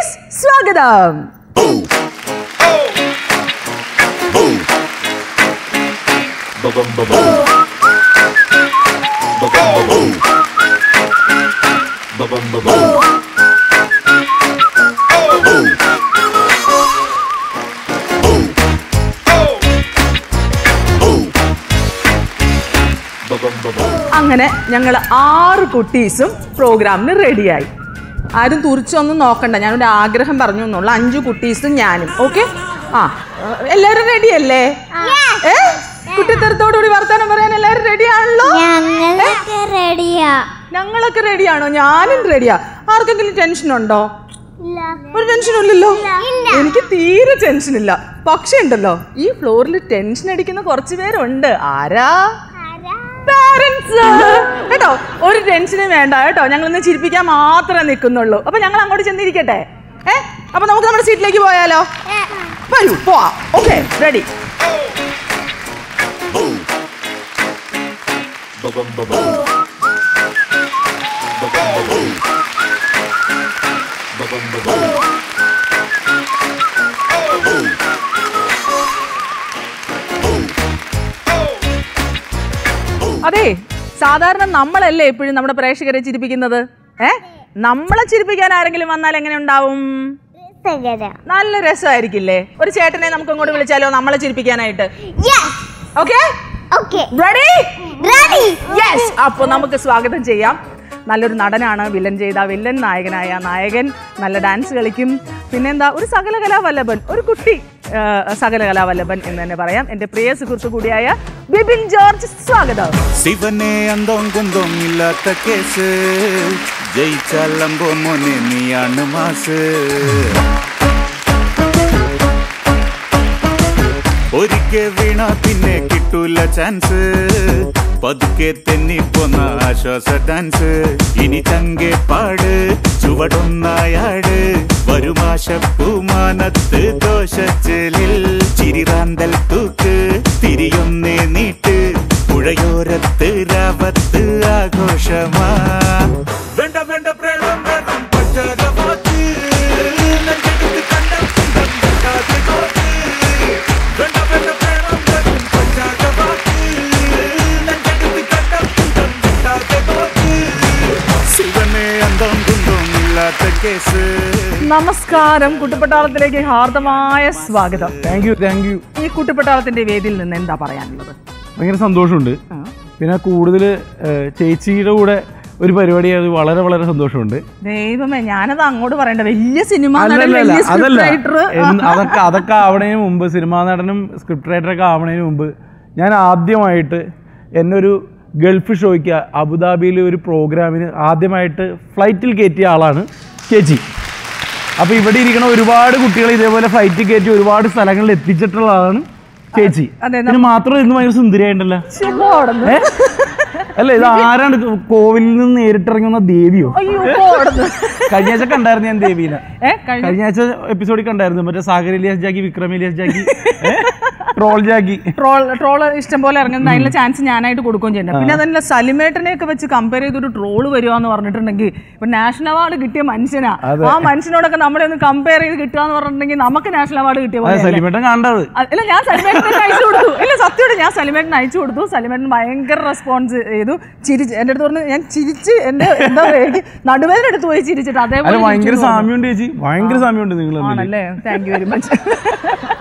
കുട്ടീസ് സ്വാഗതം Ba-bum, ba-bum. Ba-bum, ba-bum. Ba-bum, ba-bum. Ba-bum, ba-bum. അങ്ങനെ ഞങ്ങൾ ആറ് കുട്ടീസും പ്രോഗ്രാമിന് റെഡിയായി ആരും തുറിച്ചൊന്നും നോക്കണ്ട ഞാനൊരു ആഗ്രഹം പറഞ്ഞു എന്നുള്ള അഞ്ചു കുട്ടീസും ഞാനും ഓക്കെ ആ ഏഹ്, എല്ലാവരും റെഡി അല്ലേ ഏ കുട്ടിത്തരത്തോടുകൂടി വർത്താനം പറയാൻ എല്ലാവരും റെഡി ആണല്ലോ ഞങ്ങളൊക്കെ റെഡിയാ ഞങ്ങളൊക്കെ റെഡിയാണോ ഞാനും റെഡിയാ ആർക്കെങ്കിലും ടെൻഷൻ ഉണ്ടോ ഇല്ല ഒരു ടെൻഷനും ഇല്ലല്ലോ എനിക്ക് തീരെ ടെൻഷൻ ഇല്ല പക്ഷെ ഉണ്ടല്ലോ ഈ ഫ്ലോറിൽ ടെൻഷൻ അടിക്കുന്ന കുറച്ച് പേരുണ്ട് ആരാ പാരന്റ്സ് കേട്ടോ ഒരു ടെൻഷനും വേണ്ട കേട്ടോ ഞങ്ങൾ ഇന്ന് ചിരിപ്പിക്കാൻ മാത്രമേ നിൽക്കുന്നുള്ളൂ അപ്പൊ ഞങ്ങൾ അങ്ങോട്ട് ചെന്നിരിക്കട്ടെ ഏ അപ്പൊ നമുക്ക് നമ്മുടെ സീറ്റിലേക്ക് പോയാലോ വരൂ പോവാം okay ready Ba-bum, ba-bum. Ba-bum, ba-bum. Ba-bum, ba-bum. അതെ സാധാരണ നമ്മളല്ലേ എപ്പോഴും നമ്മുടെ പ്രേക്ഷകരെ ചിരിപ്പിക്കുന്നത് ഏ നമ്മളെ ചിരിപ്പിക്കാൻ ആരെങ്കിലും വന്നാൽ എങ്ങനെ ഉണ്ടാവും രസകരം നല്ല രസമായിരിക്കില്ലേ ഒരു ചേട്ടനെ നമുക്ക് ഇങ്ങോട്ട് വിളിച്ചാലോ നമ്മളെ ചിരിപ്പിക്കാനായിട്ട് okay okay ready ready yes അപ്പോൾ നമുക്ക് സ്വാഗതം ചെയ്യാം നല്ലൊരു നടനാണ് വില്ലൻ ചെയ്ത വില്ലൻ നായകനായ നായകൻ നല്ല ഡാൻസ് കളിക്കും പിന്നെന്താ ഒരു സകലകലാവല്ലഭൻ ഒരു കുട്ടി ആ, സകലകലാവല്ലഭൻ എന്ന് തന്നെ പറയാം എൻ്റെ പ്രിയ സുഹൃത്തു കൂടിയായ ബിബിൻ ജോർജ് സ്വാഗതം ശിവനെ അന്തോം കുന്തോം ഇല്ലാത്ത കേസ് ജയിച്ചാലമ്പോ മോനെ നീയാണ് മാസ് ഒരിക്കൽ വീണ പിന്നെ കിട്ടൂല ചാൻസ് പതുക്കെ തെന്നിപ്പോന്ന ആശ്വാസ ഡാൻസ് ഇനി ചങ്കെ പാട് ചുവടൊന്നായാട് വരുമാശപ്പൂമാനത്ത് ദോഷച്ചലിൽ ചിരിറാന്തൽ തൂക്ക് തിരിയൊന്നേ നീട്ട് പുഴയോരത്ത് രാവത്ത് ആഘോഷമാ വേണ്ട വേണ്ട പ്രേമം വേണം പറ്റാതെ വാക്ക് നെഞ്ചെടുത്ത് കണ്ട കുന്തം വെട്ടാതെ നോക്ക് വേണ്ട വേണ്ട പ്രേമം വേണം പറ്റാതെ വാക്ക് നെഞ്ചെടുത്ത് കണ്ട കുന്തം വെട്ടാതെ നോക്ക് ശിവനെ അന്തം കുന്തം ഇല്ലാത്ത കേസ് നമസ്കാരം കുട്ടിപ്പട്ടാളത്തിലേക്ക് ഹാർദമായ സ്വാഗതം താങ്ക് യു താങ്ക് യു ഈ കുട്ടിപ്പട്ടാളത്തിന്റെ വേദിയിൽ നിന്ന് എന്താ പറയാനുള്ളത് ഭയങ്കര സന്തോഷമുണ്ട് പിന്നെ കൂടുതൽ ചേച്ചിയുടെ കൂടെ ഒരു പരിപാടി അത് വളരെ വളരെ സന്തോഷമുണ്ട് ദൈവമേ ഞാനത് അങ്ങോട്ട് പറയണ്ട വലിയ സിനിമ നടൻ അല്ലല്ല വലിയ സ്ക്രിപ്റ്റ് അതല്ല റൈറ്റർ എന്ന് അതൊക്കെ അതൊക്കെ ആവണതിന് മുമ്പ് സിനിമാ നടനും സ്ക്രിപ്റ്റ് റൈറ്ററൊക്കെ ആവണതിന് മുമ്പ് ഞാൻ ആദ്യമായിട്ട് എന്നൊരു ഗൾഫ് ഷോയ്ക്ക് അബുദാബിയിൽ ഒരു പ്രോഗ്രാമിന് ആദ്യമായിട്ട് ഫ്ലൈറ്റിൽ കയറ്റിയ ആളാണ് ചേച്ചി അപ്പോൾ ഇവിടെ ഇരിക്കുന്ന ഒരുപാട് കുട്ടികൾ ഇതേപോലെ ഫ്ലൈറ്റിൽ കയറ്റി ഒരുപാട് സ്ഥലങ്ങളിൽ എത്തിച്ചിട്ടുള്ള ആളാണ് ചേച്ചി അതെ, ഇതിന് മാത്രം ഇന്ന് ഭയങ്കര സുന്ദരിയായിട്ടുണ്ടല്ലോ ഏ? അല്ല ഇത് ആരാണ് കോവിലിൽ നിന്ന് നേരിട്ടിറങ്ങി വന്ന ദേവിയോ അയ്യോ പോടുന്നു. കഴിഞ്ഞ ആഴ്ച കണ്ടായിരുന്നു ഞാൻ ദേവീനെ ഏ കഴിഞ്ഞ കഴിഞ്ഞ ആഴ്ച എപ്പിസോഡിൽ കണ്ടായിരുന്നു മറ്റേ Sagar Ilyas Jackie Vikram Ilyas Jackie troll Jackie troll troll ഇഷ്ടം പോലെ ഇറങ്ങുന്നത് അതിനുള്ള ചാൻസ് ഞാനായിട്ട് കൊടുക്കുകയും ചെയ്യുന്നത് പിന്നെ അതല്ല സലിമേട്ടനെ ഒക്കെ വെച്ച് കമ്പയർ ചെയ്തൊരു ട്രോള് വരുവാന്ന് പറഞ്ഞിട്ടുണ്ടെങ്കിൽ ഇപ്പൊ നാഷണൽ അവാർഡ് കിട്ടിയ മനുഷ്യനാ ആ മനുഷ്യനോടൊക്കെ നമ്മളെ ഒന്ന് കമ്പയർ ചെയ്ത് കിട്ടുക എന്ന് പറഞ്ഞിട്ടുണ്ടെങ്കിൽ നമുക്ക് നാഷണൽ അവാർഡ് കിട്ടിയ അതെ പോലെ സലിമേട്ടൻ കണ്ടത് ഇല്ല ഞാൻ സലിമേട്ടന് അയച്ചു കൊടുത്തു ഇല്ല സത്യമായിട്ട് ഞാൻ സലിമേട്ടന് അയച്ചു കൊടുത്തു സലിമേട്ടൻ ഭയങ്കര റെസ്പോൺസ് ചെയ്തു ചിരിച്ച് എൻ്റെ അടുത്ത് പറഞ്ഞു ഞാൻ ചിരിച്ച് എൻ്റെ എന്താ പറയുക എനിക്ക് നടുവേദന എടുത്ത് പോയി ചിരിച്ചിട്ട് അല്ല അതേപോലെ ഭയങ്കര ചിരിച്ചു എന്ന് പറഞ്ഞു. സാമ്യമുണ്ട് ചേച്ചി ഭയങ്കര സാമ്യമുണ്ട് നിങ്ങൾ തമ്മിൽ ആണല്ലേ താങ്ക് യു വെരി മച്ച്